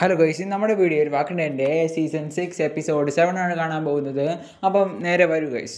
Hello guys നമ്മുടെ വീഡിയോയിൽ വാക്കിൻ്റെ സീസൺ സിക്സ് എപ്പിസോഡ് സെവൻ ആണ് കാണാൻ പോകുന്നത് അപ്പം നേരെ വരൂ ഗൈസ്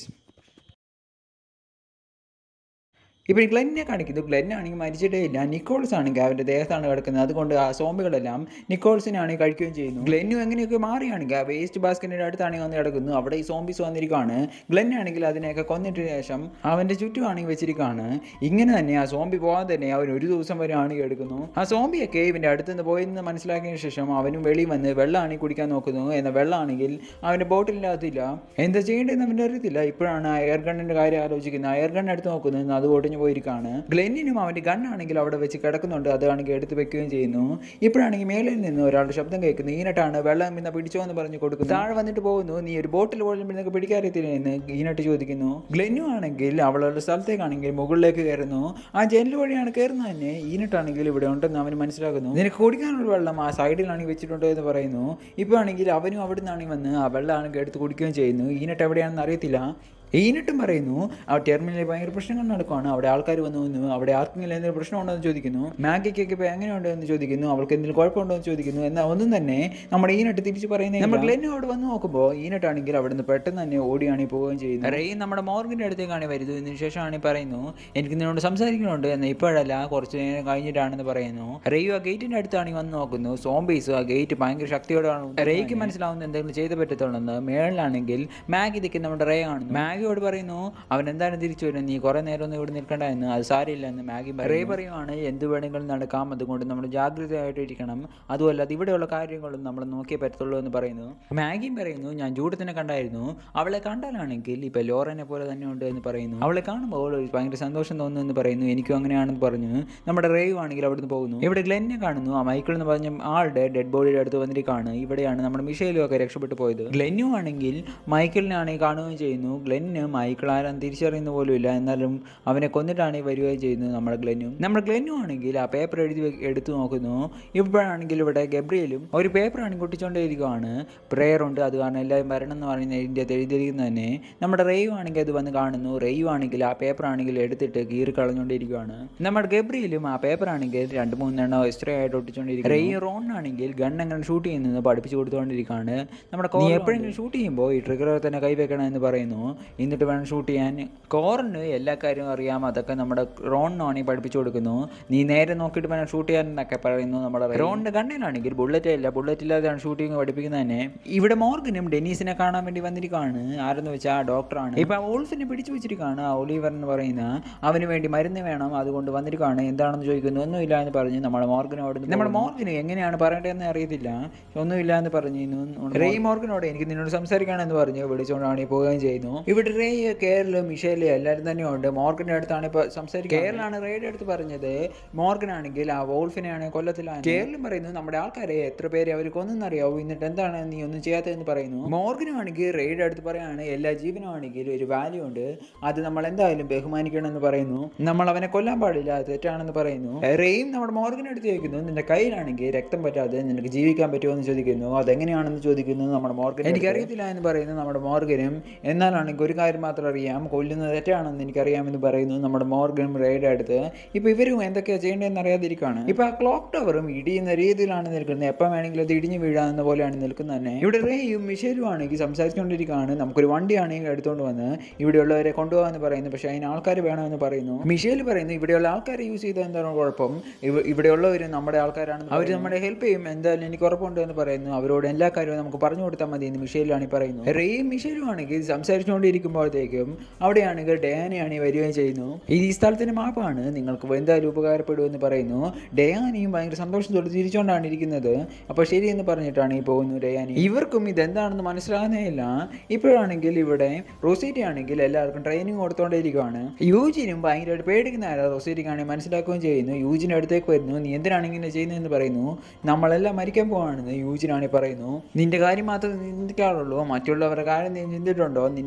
ഇപ്പോൾ ഗ്ലെന്നെ കാണിക്കുന്നു ഗ്ലെൻ ആണെങ്കിൽ മരിച്ചിട്ടേ ഇല്ല നിക്കോൾസ് ആണെങ്കിൽ അവൻ്റെ ദേഹത്താണ് കിടക്കുന്നത് അതുകൊണ്ട് ആ സോംബികളെല്ലാം നിക്കോൾസിനാണെങ്കിൽ കഴിക്കുകയും ചെയ്യുന്നു ഗ്ലെന്നു എങ്ങനെയൊക്കെ മാറിയാണെങ്കിൽ ആ വേസ്റ്റ് ബാസ്ക്കറ്റിൻ്റെ അടുത്താണെങ്കിൽ വന്ന് കിടക്കുന്നു അവിടെ ഈ സോംബിസ് വന്നിരിക്കുകയാണ് ഗ്ലെൻ ആണെങ്കിൽ അതിനെയൊക്കെ കൊന്നിട്ട് ശേഷം അവൻ്റെ ചുറ്റുമാണെങ്കിൽ വെച്ചിരിക്കുകയാണ് ഇങ്ങനെ തന്നെ ആ സോംബി പോകാൻ തന്നെ അവൻ ഒരു ദിവസം വരെ ആണെങ്കിൽ എടുക്കുന്നു ആ സോംബിയൊക്കെ ഇവൻ്റെ അടുത്തുനിന്ന് പോയെന്ന് മനസ്സിലാക്കിയതിന് ശേഷം അവനും വെളിയിൽ വന്ന് വെള്ളമാണെങ്കിൽ കുടിക്കാൻ നോക്കുന്നു എന്നാൽ വെള്ളമാണെങ്കിൽ അവൻ്റെ ബോട്ടിലിനകത്തില്ല എന്താ ചെയ്യേണ്ടതെന്ന് അവൻ്റെ അറിയത്തില്ല ഇപ്പോഴാണ് ആ എയർ ഗണ്ണിൻ്റെ കാര്യം ആലോചിക്കുന്നത് ആ എയർ ഗൺ എടുത്ത് നോക്കുന്നത് അത് ഒടിഞ്ഞു പോയിരിക്കുകയാണ് ഗ്ലെന്നിനും അവൻ്റെ ഗണ്ണാണെങ്കിൽ അവിടെ വെച്ച് കിടക്കുന്നുണ്ട് അതാണെങ്കിൽ എടുത്ത് വെക്കുകയും ചെയ്യുന്നു ഇപ്പോഴാണെങ്കിൽ മേളിൽ നിന്ന് ഒരാളുടെ ശബ്ദം കേൾക്കുന്നു ഈനട്ടാണ് വെള്ളം പിന്നെ പിടിച്ചോ എന്ന് പറഞ്ഞു കൊടുക്കുന്നു താഴെ വന്നിട്ട് പോകുന്നു നീ ഒരു ബോട്ടിൽ പോലും നിനക്ക് പിടിക്കാറിയത്തില്ല എന്ന് ഈനട്ട് ചോദിക്കുന്നു ഗ്ലെന്നു ആണെങ്കിൽ അവളുടെ സ്ഥലത്തേക്കാണെങ്കിൽ മുകളിലേക്ക് കയറുന്നു ആ ജനൽ വഴിയാണ് കയറുന്നത് തന്നെ ഈനട്ടാണെങ്കിൽ ഇവിടെ ഉണ്ടെന്ന് അവന് മനസ്സിലാക്കുന്നു നിനക്ക് കുടിക്കാനുള്ള വെള്ളം ആ സൈഡിലാണെങ്കിൽ വെച്ചിട്ടുണ്ടോ എന്ന് പറയുന്നു ഇപ്പോൾ ആണെങ്കിൽ അവനും അവിടെ നിന്നാണെങ്കിൽ വന്ന് ആ വെള്ളമാണെങ്കിൽ എടുത്ത് കുടിക്കുകയും ചെയ്യുന്നു ഈനട്ട് എവിടെയാണെന്ന് അറിയത്തില്ല ഈനിട്ടും പറയുന്നു ആ ടെർമിനലിൽ ഭയങ്കര പ്രശ്നങ്ങൾ നടക്കുവാണ് അവിടെ ആൾക്കാർ വന്നു വന്നു അവിടെ ആർക്കെങ്കിലും എന്തെങ്കിലും പ്രശ്നമുണ്ടോ എന്ന് ചോദിക്കുന്നു മാഗിക്കൊക്കെ ഇപ്പോൾ എങ്ങനെയുണ്ട് എന്ന് ചോദിക്കുന്നു അവൾക്ക് എന്തെങ്കിലും കുഴപ്പമുണ്ടോ എന്ന് ചോദിക്കുന്നു എന്നാൽ ഒന്നും തന്നെ നമ്മുടെ ഈനട്ട് തിരിച്ച് പറയുന്നത് നമ്മൾ ഗ്ലെന്നു അവിടെ വന്ന് നോക്കുമ്പോൾ ഈനട്ടാണെങ്കിൽ അവിടെ നിന്ന് പെട്ടെന്ന് തന്നെ ഓടിയാണ് പോവുകയും ചെയ്യുന്നത് റെയ് നമ്മുടെ മോർഗിൻ്റെ അടുത്തേക്കാണ് വരുന്നത് ഇതിന് ശേഷമാണ് ഈ പറയുന്നു എനിക്ക് നിന്നോട് സംസാരിക്കുന്നുണ്ട് എന്നാൽ ഇപ്പോഴല്ല കുറച്ച് നേരം കഴിഞ്ഞിട്ടാണെന്ന് പറയുന്നു റെയ്യു ആ ഗേറ്റിൻ്റെ അടുത്താണ് വന്ന് നോക്കുന്നു സോംബീസ് ആ ഗേറ്റ് ഭയങ്കര ശക്തിയോടാണ് റേയ്ക്ക് മനസ്സിലാവുന്ന എന്തെങ്കിലും ചെയ്ത് പറ്റത്തുള്ളൂ മേളിലാണെങ്കിൽ മാഗി നിൽക്കുന്ന നമ്മുടെ റേ കാണുന്നു മാഗിയോട് പറയുന്നു അവൻ എന്താണ് തിരിച്ചു വരുന്നത് നീ കുറേ നേരം ഒന്നും ഇവിടെ നിൽക്കണ്ട എന്ന് അത് സാരില്ല എന്ന് മാഗി റേ പറയുവാണ് എന്ത് വേണമെങ്കിലും നടക്കാം അതുകൊണ്ട് നമ്മൾ ജാഗ്രതയായിട്ട് ഇരിക്കണം അതുമല്ല ഇവിടെയുള്ള കാര്യങ്ങളും നമ്മൾ നോക്കിയേ പറ്റത്തുള്ളൂ എന്ന് പറയുന്നു മാഗിയും പറയുന്നു ഞാൻ ജൂഡത്തിനെ കണ്ടായിരുന്നു അവളെ കണ്ടാലാണെങ്കിൽ ഇപ്പൊ ലോറനെ പോലെ തന്നെ ഉണ്ട് എന്ന് പറയുന്നു അവളെ കാണുമ്പോൾ ഒരു ഭയങ്കര സന്തോഷം തോന്നുന്നു എന്ന് പറയുന്നു എനിക്കും അങ്ങനെയാണെന്ന് പറഞ്ഞു നമ്മുടെ റേവ് ആണെങ്കിൽ അവിടുന്ന് പോകുന്നു ഇവിടെ ഗ്ലെന്നെ കാണുന്നു ആ മൈക്കിൾ എന്ന് പറഞ്ഞ ആളുടെ ഡെഡ് ബോഡിയുടെ അടുത്ത് വന്നിരിക്കുകയാണ് ഇവിടെയാണ് നമ്മുടെ മിഷേലും ഒക്കെ രക്ഷപ്പെട്ടു പോയത് ഗ്ലെന്നു ആണെങ്കിൽ മൈക്കിളിനാണെങ്കിൽ കാണുകയും ചെയ്യുന്നു ഗ്ലെന്ന് മൈക്കിൾ ആരാന്ന് തിരിച്ചറിയുന്ന പോലും ഇല്ല എന്നാലും അവനെ കൊന്നിട്ടാണ് ഈ വരികയും ചെയ്യുന്നത് നമ്മുടെ ഗ്ലെന്നു നമ്മുടെ ഗ്ലെന്നു ആണെങ്കിൽ ആ പേപ്പർ എഴുതി വെ- എടുത്തു നോക്കുന്നു ഇപ്പോഴാണെങ്കിൽ ഇവിടെ ഗബ്രിയലും ഒരു പേപ്പർ ആണെങ്കിൽ കൊട്ടിച്ചുകൊണ്ടേയിരിക്കുകയാണ് പ്രെയർ ഉണ്ട് അത് കാരണം എല്ലാവരും വരണം എന്ന് പറയുന്ന ഇതിൻ്റെ അകത്ത് എഴുതിയിരിക്കുന്നത് തന്നെ നമ്മുടെ റെയ്യു ആണെങ്കിൽ അത് വന്ന് കാണുന്നു റെയ്യു ആണെങ്കിൽ ആ പേപ്പർ ആണെങ്കിൽ എടുത്തിട്ട് കീറി കളഞ്ഞുകൊണ്ടിരിക്കുകയാണ് നമ്മുടെ ഗബ്രിയലും ആ പേപ്പർ ആണെങ്കിൽ രണ്ട് മൂന്നെണ്ണം എക്സ്ട്രാ ആയിട്ട് ഒട്ടിച്ചുകൊണ്ടിരിക്കും റെയ്യു റോൺ ആണെങ്കിൽ ഗൺ എങ്ങനെ ഷൂട്ട് ചെയ്യുന്നത് പഠിപ്പിച്ചു കൊടുത്തുകൊണ്ടിരിക്കുകയാണ് നമ്മുടെ നീ എപ്പോഴെങ്കിലും ഷൂട്ട് ചെയ്യുമ്പോൾ ഈ ട്രിഗർ തന്നെ കൈവെക്കണം എന്ന് പറയുന്നു എന്നിട്ട് വേണം ഷൂട്ട് ചെയ്യാൻ കോറിന് എല്ലാ കാര്യവും അറിയാം അതൊക്കെ നമ്മുടെ റോണിനാണെങ്കിൽ പഠിപ്പിച്ചു കൊടുക്കുന്നു നീ നേരെ നോക്കിയിട്ട് വേണം ഷൂട്ട് ചെയ്യാൻ എന്നൊക്കെ പറയുന്നു നമ്മുടെ റോണിൻ്റെ കണ്ണിലാണെങ്കിൽ ബുള്ളറ്റ് ഇല്ല ബുള്ളറ്റ് ഇല്ലാതെയാണ് ഷൂട്ടിങ് പഠിപ്പിക്കുന്നത് തന്നെ ഇവിടെ മോർഗനും ഡെനീസിനെ കാണാൻ വേണ്ടി വന്നിരിക്കുകയാണ് ആരെന്ന് വെച്ചാൽ ആ ഡോക്ടറാണ് ഇപ്പൊ ആ ഓൾഫിനെ പിടിച്ചു വെച്ചിരിക്കുകയാണ് ആ ഒലിവർ എന്ന് പറയുന്ന അവന് വേണ്ടി മരുന്ന് വേണം അതുകൊണ്ട് വന്നിരിക്കുകയാണ് എന്താണെന്ന് ചോദിക്കുന്നു ഒന്നുമില്ല എന്ന് പറഞ്ഞ് നമ്മുടെ മോർഗനോട് നമ്മുടെ മോർഗന് എങ്ങനെയാണ് പറയേണ്ടതെന്ന് അറിയത്തില്ല ഒന്നുമില്ല എന്ന് പറഞ്ഞു റേയ് മോർഗനോട് എനിക്ക് നിന്നോട് സംസാരിക്കാനെന്ന് പറഞ്ഞു വിളിച്ചുകൊണ്ടാണ് ഈ പോവുകയും ചെയ്യുന്നു ഇവിടെ റേ കേരള മിഷേല് എല്ലാവരും തന്നെ ഉണ്ട് മോർഗന്റെ അടുത്താണ് ഇപ്പോൾ സംസാരിക്കുക കേരളാണ് റേയുടെ അടുത്ത് പറഞ്ഞത് മോർഗൻ ആണെങ്കിൽ ആ വോൾഫിനെയാണ് കൊല്ലത്തിലാണ് കേരളം പറയുന്നു നമ്മുടെ ആൾക്കാരെ എത്ര പേര് അവർ കൊന്നെന്നറിയാവൂ എന്നിട്ട് എന്താണ് നീ ഒന്നും ചെയ്യാത്തതെന്ന് പറയുന്നു മോർഗനും ആണെങ്കിൽ റേയുടെ അടുത്ത് പറയാണ് എല്ലാ ജീവനും ആണെങ്കിൽ ഒരു വാല്യൂ ഉണ്ട് അത് നമ്മൾ എന്തായാലും ബഹുമാനിക്കണം എന്ന് പറയുന്നു നമ്മൾ അവനെ കൊല്ലാൻ പാടില്ല അത് തെറ്റാണെന്ന് പറയുന്നു റേയും നമ്മുടെ മോർഗനെ അടുത്ത് ചോദിക്കുന്നു നിന്റെ കയ്യിലാണെങ്കിൽ രക്തം പറ്റാതെ നിനക്ക് ജീവിക്കാൻ പറ്റുമോ എന്ന് ചോദിക്കുന്നു അതെങ്ങനെയാണെന്ന് ചോദിക്കുന്നു നമ്മുടെ മോർഗൻ എനിക്കറിയത്തില്ല എന്ന് പറയുന്നു നമ്മുടെ മോർഗനും എന്നാലാണെങ്കിൽ ഒരു കാര്യം മാത്രം അറിയാം കൊല്ലുന്നത് തെറ്റാണെന്ന് എനിക്കറിയാമെന്ന് പറയുന്നു നമ്മുടെ മോർഗനും റേയുടെ അടുത്ത് ഇപ്പൊ ഇവരും എന്തൊക്കെയാ ചെയ്യേണ്ടതെന്ന് അറിയാതിരിക്കുകയാണ് ഇപ്പൊ ആ ക്ലോക്ക് ടവറും ഇടിയുന്ന രീതിയിലാണ് നിൽക്കുന്നത് എപ്പം വേണമെങ്കിലും അത് ഇടിഞ്ഞു വീഴാവുന്ന പോലെയാണ് നിൽക്കുന്നത് തന്നെ ഇവിടെ റേയും മിഷേലും ആണെങ്കിൽ സംസാരിച്ചുകൊണ്ടിരിക്കുകയാണ് നമുക്കൊരു വണ്ടിയാണെങ്കിൽ എടുത്തുകൊണ്ട് വന്ന് ഇവിടെയുള്ളവരെ കൊണ്ടുപോകാമെന്ന് പറയുന്നു പക്ഷേ അതിന് ആൾക്കാർ വേണമെന്ന് പറയുന്നു മിഷേൽ പറയുന്നു ഇവിടെയുള്ള ആൾക്കാരെ യൂസ് ചെയ്താൽ എന്താണ് കുഴപ്പം ഇവ- ഇവിടെയുള്ളവർ നമ്മുടെ ആൾക്കാരാണ് അവർ നമ്മളെ ഹെൽപ്പ് ചെയ്യും എന്തായാലും എനിക്ക് ഉറപ്പുണ്ട് എന്ന് പറയുന്നു അവരോട് എല്ലാ കാര്യവും നമുക്ക് പറഞ്ഞു കൊടുത്താൽ മതി എന്ന് മിഷേലാണ് ഈ പറയുന്നത് റേയും മിഷേലും ആണെങ്കിൽ സംസാരിച്ചുകൊണ്ടിരിക്കുമ്പോഴത്തേക്കും അവിടെയാണെങ്കിൽ ഡയാനയാണ് ഈ വരികയും ചെയ്യുന്നു ഇത് ഈ സ്ഥലത്തിന്റെ മാപ്പാണ് നിങ്ങൾക്ക് എന്തായാലും ഉപകാരപ്പെടുമെന്ന് പറയുന്നു ഡയാനയും ഭയങ്കര സന്തോഷത്തോടെ തിരിച്ചുകൊണ്ടാണ് ഇരിക്കുന്നത് അപ്പോൾ ശരിയെന്ന് പറഞ്ഞിട്ടാണ് ഈ പോകുന്നു ഡയാനി ഇവർക്കും ഇതെന്താണെന്ന് മനസ്സിലാകുന്നേ ഇല്ല ഇപ്പോഴാണെങ്കിൽ ഇവിടെ റൊസീറ്റി ആണെങ്കിൽ എല്ലാവർക്കും ട്രെയിനിങ് കൊടുത്തോണ്ടിരിക്കുകയാണ് യൂജിനും ഭയങ്കരമായിട്ട് പേടിക്കുന്ന ആരാ റൊസീറ്റിക്കാണെങ്കിൽ മനസ്സിലാക്കുകയും ചെയ്യുന്നു യൂജിൻ്റെ അടുത്തേക്ക് വരുന്നു നീ എന്തിനാണ് ഇങ്ങനെ ചെയ്യുന്നതെന്ന് പറയുന്നു നമ്മളെല്ലാം മരിക്കാൻ പോവാണെന്ന് യൂജിനാണ് പറയുന്നു നിന്റെ കാര്യം മാത്രമേ നീ ചിന്തിക്കാറുള്ളൂ മറ്റുള്ളവരുടെ കാര്യം നീ ചിന്തിട്ടുണ്ടോ നിന്നെ എല്ലാ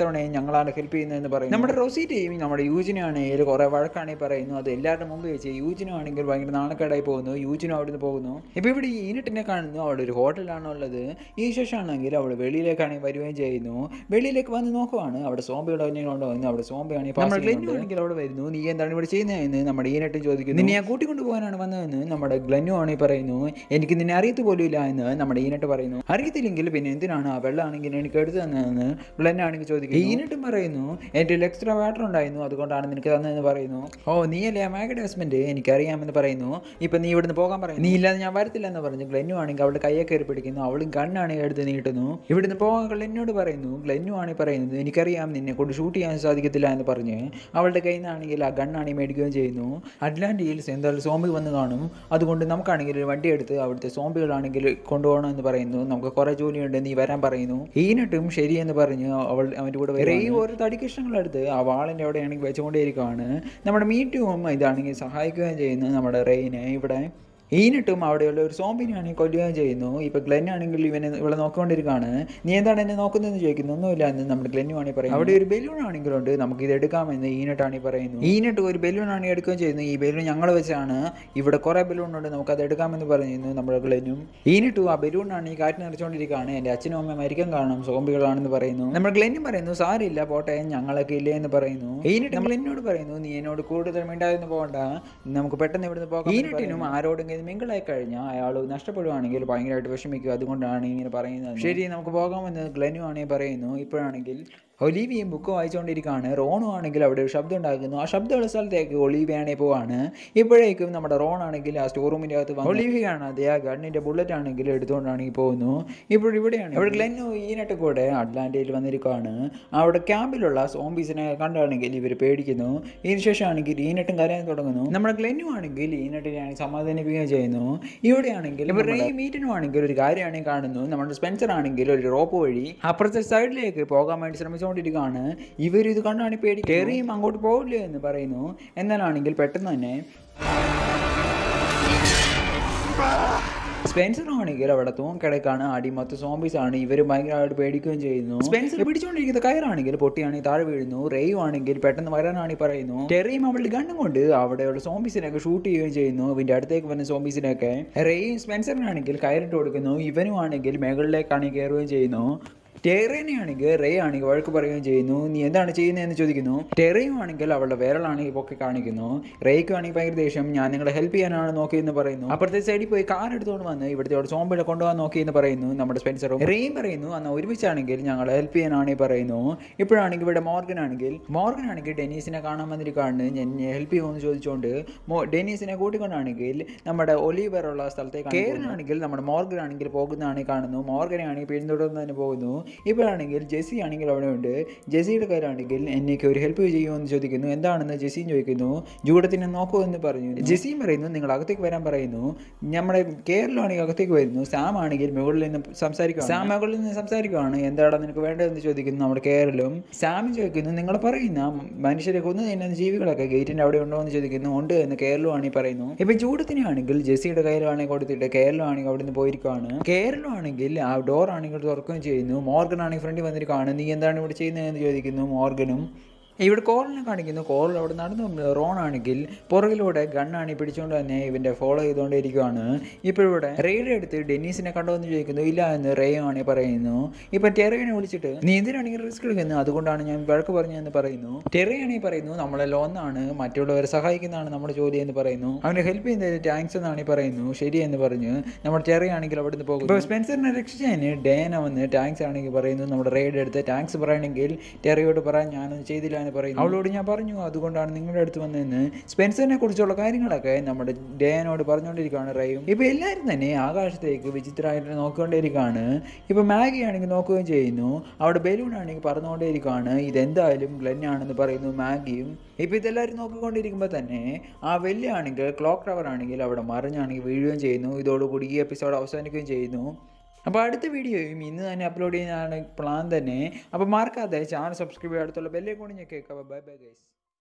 ഇത്തവണയും ഞങ്ങളാണ് ഹെൽപ്പ് ചെയ്യുന്നതെന്ന് പറയും നമ്മുടെ റോസിറ്റയും നമ്മുടെ യൂജിനാണെങ്കിൽ കുറേ വഴക്കാണെങ്കിൽ പറയുന്നു അത് എല്ലാവരുടെ മുമ്പ് വെച്ച് യൂജിനും ആണെങ്കിൽ ഭയങ്കര നാണക്കേടായി പോകുന്നു യൂജിനും അവിടുന്ന് പോകുന്നു ഇപ്പോൾ ഇവിടെ ഈ ഈനിട്ടിനെ കാണുന്നു അവിടെ ഒരു ഹോട്ടലാണ് ഉള്ളത് ഈ ശേഷമാണെങ്കിൽ അവിടെ വെളിയിലേക്കാണെങ്കിൽ വരികയും ചെയ്യുന്നു വെളിയിലേക്ക് വന്ന് നോക്കുവാണ് അവിടെ സോംബിയുടെ കൊണ്ടുവന്നു അവിടെ സോംബിയാണെങ്കിൽ നമ്മുടെ ഗ്ലെന്നു ആണെങ്കിൽ അവിടെ വരുന്നു നീ എന്താണ് ഇവിടെ ചെയ്യുന്നതെന്ന് നമ്മുടെ ഈനട്ടും ചോദിക്കുന്നു നിന്നെ ഞാൻ കൂട്ടിക്കൊണ്ടു പോകാനാണ് വന്നതെന്ന് നമ്മുടെ ഗ്ലെന്നു ആണെങ്കിൽ പറയുന്നു എനിക്ക് നിന്നെ അറിയത്ത് പോലും ഇല്ല എന്ന് നമ്മുടെ ഈനട്ട് പറയുന്നു അറിയത്തില്ലെങ്കിൽ പിന്നെ എന്തിനാണ് ആ വെള്ളമാണെങ്കിൽ എനിക്ക് എടുത്തു തന്നതെന്ന് ഗ്ലെന്നാണെങ്കിൽ ചോദിക്കുന്നു ഈനട്ടും പറയുന്നു എൻ്റെ എക്സ്ട്രാ വാട്ടർ ഉണ്ടായിരുന്നു അതുകൊണ്ടാണ് നിനക്ക് തന്നതെന്ന് പറയുന്നു ഓ നീ അല്ലേ ആ മാഗയുടെ ഹസ്ബൻഡ് എനിക്കറിയാമെന്ന് പറയുന്നു ഇപ്പം നീ ഇവിടുന്ന് പോകാൻ പറയുന്നു നീ ഇല്ലാതെ ഞാൻ വരത്തില്ല എന്ന് പറഞ്ഞു ഗ്ലെന്നു ആണെങ്കിൽ അവളുടെ കയ്യെ കയറി പിടിക്കുന്നു അവളും കണ്ണാണെങ്കിൽ എടുത്ത് നീട്ടുന്നു ഇവിടുന്ന് പോകാൻ ഗ്ലെന്നോട് പറയുന്നു ഗ്ലെന്നു ആണ് പറയുന്നത് എനിക്കറിയാം നിന്നെ കൊണ്ട് ഷൂട്ട് ചെയ്യാൻ സാധിക്കത്തില്ല എന്ന് പറഞ്ഞ് അവളുടെ കയ്യിൽ നിന്നാണെങ്കിൽ ആ ഗണ്ണാണെങ്കിൽ മേടിക്കുകയും ചെയ്യുന്നു അറ്റ്ലാന്റ് ഹിൽസ് എന്തായാലും സോംബി വന്ന് കാണും അതുകൊണ്ട് നമുക്കാണെങ്കിൽ ഒരു വണ്ടി എടുത്ത് അവിടുത്തെ സോംബികളാണെങ്കിൽ കൊണ്ടുപോകണം എന്ന് പറയുന്നു നമുക്ക് കുറേ ജോലിയുണ്ട് നീ വരാൻ പറയുന്നു ഈനട്ടും ശരിയെന്ന് പറഞ്ഞ് അവൾ അവൻ്റെ കൂടെ വരും. ഈ ഓരോ തടിക്കഷ്ണങ്ങളെടുത്ത് ആ വാളിൻ്റെ അവിടെയാണെങ്കിൽ വെച്ചുകൊണ്ടേയിരിക്കുകയാണ് നമ്മുടെ മീറ്റും ഇതാണെങ്കിൽ സഹായിക്കുകയും ചെയ്യുന്നു നമ്മുടെ റെയിനെ ഇവിടെ ഈനിട്ടും അവിടെയുള്ള ഒരു സോംബിനെയാണെങ്കിൽ കൊല്ലുകയും ചെയ്യുന്നു ഇപ്പൊ ഗ്ലെൻ ആണെങ്കിൽ ഇവനെ ഇവിടെ നോക്കിക്കൊണ്ടിരിക്കുകയാണ് നീ എന്താണ് എന്നെ നോക്കുന്നതെന്ന് ചോദിക്കുന്നു ഒന്നുമില്ല എന്ന് നമ്മുടെ ഗ്ലെന്നു ആണെങ്കിൽ പറയും അവിടെ ഒരു ബലൂൺ ആണെങ്കിലുണ്ട് നമുക്ക് ഇത് എടുക്കാമെന്ന് ഈനട്ടാണെങ്കിൽ പറയുന്നു ഈനട്ട് ഒരു ബലൂൺ ആണെങ്കിൽ എടുക്കുകയും ചെയ്യുന്നു ഈ ബലൂൺ ഞങ്ങൾ വെച്ചാണ് ഇവിടെ കുറെ ബലൂൺ ഉണ്ട് നമുക്ക് അത് എടുക്കാമെന്ന് പറയുന്നു നമ്മുടെ ഗ്ലെനും ഈനിട്ടും ആ ബലൂൺ ആണ് ഈ കാറ്റ് നിറച്ചുകൊണ്ടിരിക്കുകയാണ് എൻ്റെ അച്ഛനും അമ്മയും മരിക്കാൻ കാണും സോംബികളാണെന്ന് പറയുന്നു നമ്മുടെ ഗ്ലെന്നും പറയുന്നു സാരില്ല പോട്ടെ ഞങ്ങളൊക്കെ ഇല്ലേ എന്ന് പറയുന്നു ഈനിട്ട് നമ്മൾ എന്നോട് പറയുന്നു നീ എന്നോട് കൂടുതൽ മിണ്ടായിരുന്നു പോകണ്ട നമുക്ക് പെട്ടെന്ന് ഇവിടുന്ന് പോകാം ഈനിട്ടിനും ആരോടെങ്കിലും മിങ്കിളായി കഴിഞ്ഞാൽ അയാൾ നഷ്ടപ്പെടുവാണെങ്കിൽ ഭയങ്കരമായിട്ട് വിഷമിക്കും അതുകൊണ്ടാണ് ഇങ്ങനെ പറയുന്നത് ശരി നമുക്ക് പോകാമെന്ന് ഗ്ലെനു ആണെങ്കിൽ പറയുന്നു ഇപ്പോഴാണെങ്കിൽ ഒലീവിയും ബുക്ക് വായിച്ചുകൊണ്ടിരിക്കുകയാണ് റോണും ആണെങ്കിൽ അവിടെ ഒരു ശബ്ദം ഉണ്ടാക്കുന്നു ആ ശബ്ദമുള്ള സ്ഥലത്തേക്ക് ഒലീവിയാണെങ്കിൽ പോവാണ് ഇപ്പോഴേക്കും നമ്മുടെ റോൺ ആണെങ്കിൽ ആ സ്റ്റോർ റൂമിൻ്റെ അകത്ത് വന്ന് ഒലീവിയാണ് അതേ ആ ഗണ്ണിൻ്റെ ബുള്ളറ്റ് ആണെങ്കിൽ എടുത്തുകൊണ്ടാണെങ്കിൽ പോകുന്നു ഇപ്പോൾ ഇവിടെയാണ് ഇവിടെ ഗ്ലെന്നു ഈനട്ട് കൂടെ അറ്റ്ലാന്റയിൽ വന്നിരിക്കുകയാണ് അവിടെ ക്യാമ്പിലുള്ള സോംബീസിനെ കണ്ടാണെങ്കിൽ ഇവർ പേടിക്കുന്നു ഇതിന് ശേഷമാണെങ്കിൽ ഈനട്ടും കരയാൻ തുടങ്ങുന്നു നമ്മുടെ ഗ്ലെന്നു ആണെങ്കിൽ ഈനട്ടിനെ സമാധാനിപ്പിക്കുകയും ചെയ്യുന്നു ഇവിടെയാണെങ്കിൽ ഇവരുടെ ഈ മീറ്റിനും ആണെങ്കിൽ ഒരു കാര്യമാണെങ്കിൽ കാണുന്നു നമ്മുടെ സ്പെൻസർ ആണെങ്കിൽ ഒരു റോപ്പ് വഴി അപ്പുറത്തെ സൈഡിലേക്ക് പോകാൻ വേണ്ടി ശ്രമിച്ചുകൊണ്ടിരിക്കുകയാണ് ഇവർ ഇത് കണ്ടാണ് പേടി കയറിയും അങ്ങോട്ട് പോകില്ല എന്ന് പറയുന്നു എന്നാലാണെങ്കിൽ പെട്ടെന്ന് തന്നെ സ്പെൻസർ ആണെങ്കിൽ അവിടെ തൂങ്ങിക്കിടക്കാണ് അടി മൊത്തം സോംബീസ് ആണ് ഇവർ ഭയങ്കരമായിട്ട് പേടിക്കുകയും ചെയ്യുന്നു സ്പെൻസർ പിടിച്ചുകൊണ്ടിരിക്കുന്ന കയറാണെങ്കിൽ പൊട്ടിയാണെങ്കിൽ താഴെ വീഴുന്നു റെയു ആണെങ്കിൽ പെട്ടെന്ന് വരാനാണ് പറയുന്നു ടെറിയും അവളുടെ ഗണ്ണും കൊണ്ട് അവിടെയുള്ള സോംബീസിനൊക്കെ ഷൂട്ട് ചെയ്യുകയും ചെയ്യുന്നു ഇവന്റെ അടുത്തേക്ക് വന്ന സോംബീസിനൊക്കെ റെയും സ്പെൻസറിനാണെങ്കിൽ കയറിട്ട് കൊടുക്കുന്നു ഇവനും ആണെങ്കിൽ മുകളിലേക്കാണെങ്കിൽ കയറുകയും ചെയ്യുന്നു ടെറേനെയാണെങ്കിൽ റേ ആണെങ്കിൽ വഴക്ക് പറയുകയും ചെയ്യുന്നു നീ എന്താണ് ചെയ്യുന്നതെന്ന് ചോദിക്കുന്നു ടെറയും ആണെങ്കിൽ അവളുടെ വിരലാണെങ്കിൽ പൊക്കി കാണിക്കുന്നു റേക്കും ആണെങ്കിൽ ഭയങ്കര ദേഷ്യം ഞാൻ നിങ്ങളെ ഹെൽപ്പ് ചെയ്യാനാണ് നോക്കിയെന്ന് പറയുന്നു അപ്പുറത്തെ സൈഡിൽ പോയി കാർ എടുത്തുകൊണ്ട് വന്ന് ഇവിടുത്തെ അവിടെ സോമ്പിടെ കൊണ്ടുപോകാൻ നോക്കിയെന്ന് പറയുന്നു നമ്മുടെ സ്പെൻസറും റേയും പറയുന്നു അന്ന് ഒരുമിച്ചാണെങ്കിൽ ഞങ്ങൾ ഹെൽപ്പ് ചെയ്യാനാണെങ്കിൽ പറയുന്നു ഇപ്പോഴാണെങ്കിൽ ഇവിടെ മോർഗൻ ആണെങ്കിൽ മോർഗൻ ആണെങ്കിൽ ഡെനീസിനെ കാണാൻ വന്നിരിക്കുകയാണ് ഞാൻ ഹെൽപ്പ് ചെയ്യുമെന്ന് ചോദിച്ചുകൊണ്ട് മോ- ഡെനീസിനെ കൂട്ടിക്കൊണ്ടാണെങ്കിൽ നമ്മുടെ ഒലിവർ ഉള്ള സ്ഥലത്തേക്ക് കേരനാണെങ്കിൽ നമ്മുടെ മോർഗൻ ആണെങ്കിൽ പോകുന്നതാണ് കാണുന്നു മോർഗനെ ആണെങ്കിൽ പിന്തുടർന്ന് തന്നെ പോകുന്നു ഇപ്പോഴാണെങ്കിൽ ജെസ്സി ആണെങ്കിൽ അവിടെ ഉണ്ട് ജെസ്സിയുടെ കയ്യിലാണെങ്കിൽ എനിക്ക് ഒരു ഹെൽപ്പ് ചെയ്യുമോ എന്ന് ചോദിക്കുന്നു എന്താണെന്ന് ജെസ്സിയും ചോദിക്കുന്നു ജൂഡത്തിനെ നോക്കൂ എന്ന് പറഞ്ഞു ജെസ്സിയും പറയുന്നു നിങ്ങൾ അകത്തേക്ക് വരാൻ പറയുന്നു നമ്മുടെ കേരളമാണെങ്കിൽ അകത്തേക്ക് വരുന്നു സാം ആണെങ്കിൽ മുകളിൽ നിന്ന് സംസാരിക്കുക സാം മുകളിൽ നിന്ന് സംസാരിക്കുകയാണ് എന്താണ് നിനക്ക് വേണ്ടതെന്ന് ചോദിക്കുന്നു നമ്മുടെ കേരളം സാം ചോദിക്കുന്നു നിങ്ങൾ പറയുന്ന മനുഷ്യരെ കൊന്നു തിന്നുന്ന ജീവികളൊക്കെ ഗേറ്റിന്റെ അവിടെ ഉണ്ടോ എന്ന് ചോദിക്കുന്നു ഉണ്ട് എന്ന് കേരളമാണെങ്കിൽ പറയുന്നു ഇപ്പൊ ജൂഡത്തിനാണെങ്കിൽ ജെസ്സിയുടെ കയ്യിലാണെങ്കിൽ കൊടുത്തിട്ട് കേരളമാണെങ്കിൽ അവിടെ നിന്ന് പോയിരിക്കുകയാണ് കേരളമാണെങ്കിൽ ആ ഡോർ ആണെങ്കിൽ തുറക്കുകയും ചെയ്യുന്നു മോർഗൻ ആണെങ്കിൽ ഫ്രണ്ടിൽ വന്നിരിക്കുകയാണ് നീ എന്താണ് ഇവിടെ ചെയ്യുന്നതെന്ന് ചോദിക്കുന്നു മോർഗനും ഇവിടെ കോറിനെ കാണിക്കുന്നു കോറിൽ അവിടെ നടന്നു റോൺ ആണെങ്കിൽ പുറകിലൂടെ ഗണ്ണാണ് പിടിച്ചുകൊണ്ട് തന്നെ ഇവന്റെ ഫോളോ ചെയ്തുകൊണ്ടിരിക്കുകയാണ് ഇപ്പോൾ ഇവിടെ റെയ്ഡ് എടുത്ത് ഡെന്നീസിനെ കണ്ടോ എന്ന് ചോദിക്കുന്നു ഇല്ല എന്ന് റേ ആണ് പറയുന്നു ഇപ്പൊ ടെറേനെ വിളിച്ചിട്ട് നീ എന്തിനാണെങ്കിൽ റിസ്ക് എടുക്കുന്നത് അതുകൊണ്ടാണ് ഞാൻ വഴക്ക് പറഞ്ഞതെന്ന് പറയുന്നു ടെറയാണെങ്കിൽ പറയുന്നു നമ്മളെ ലോന്നാണ് മറ്റുള്ളവരെ സഹായിക്കുന്നതാണ് നമ്മുടെ ജോലി എന്ന് പറയുന്നു അവനെ ഹെൽപ്പ് ചെയ്യുന്നത് താങ്ക്സ് എന്നാണ് ഈ പറയുന്നു ശരി എന്ന് പറഞ്ഞു നമ്മുടെ ടെറയാണെങ്കിൽ അവിടെ നിന്ന് പോകും ഇപ്പോൾ സ്പെൻസറിനെ രക്ഷിച്ചതിന് ഡേന വന്ന് ടാങ്ക്സ് ആണെങ്കിൽ പറയുന്നു നമ്മുടെ റെയ്ഡ് എടുത്ത് ടാങ്ക്സ് പറയണമെങ്കിൽ ടെറയോട് പറയാൻ ഞാനൊന്നും ചെയ്തില്ല എന്ന് പറയുന്നു അവളോട് ഞാൻ പറഞ്ഞു അതുകൊണ്ടാണ് നിങ്ങളുടെ അടുത്ത് വന്നതെന്ന് സ്പെൻസറിനെ കുറിച്ചുള്ള കാര്യങ്ങളൊക്കെ നമ്മുടെ ഡേനോട് പറഞ്ഞുകൊണ്ടിരിക്കുകയാണ് റയും ഇപ്പൊ എല്ലാവരും തന്നെ ആകാശത്തേക്ക് വിചിത്രമായിട്ട് നോക്കിക്കൊണ്ടേയിരിക്കുകയാണ് ഇപ്പൊ മാഗി ആണെങ്കിൽ നോക്കുകയും ചെയ്യുന്നു അവിടെ ബലൂൺ ആണെങ്കിൽ പറന്നുകൊണ്ടേയിരിക്കുകയാണ് ഇതെന്തായാലും ഗ്ലെൻ ആണെന്ന് പറയുന്നു മാഗിയും ഇപ്പൊ ഇതെല്ലാവരും നോക്കിക്കൊണ്ടിരിക്കുമ്പോൾ തന്നെ ആ വലിയ ആണെങ്കിൽ ക്ലോക്ക് ടവർ ആണെങ്കിൽ അവിടെ മറിഞ്ഞാണെങ്കിൽ വീഴുകയും ചെയ്യുന്നു ഇതോടുകൂടി ഈ എപ്പിസോഡ് അവസാനിക്കുകയും ചെയ്യുന്നു അപ്പോൾ അടുത്ത വീഡിയോയും ഇന്ന് തന്നെ അപ്ലോഡ് ചെയ്യാനാണ് പ്ലാൻ തന്നെ അപ്പോൾ മറക്കാതെ ചാനൽ സബ്സ്ക്രൈബ് ചെയ്യുക അടുത്തുള്ള ബെല്ലേ കൂടി ഞാൻ കേൾക്കാം ബൈ ബൈ ഗൈസ്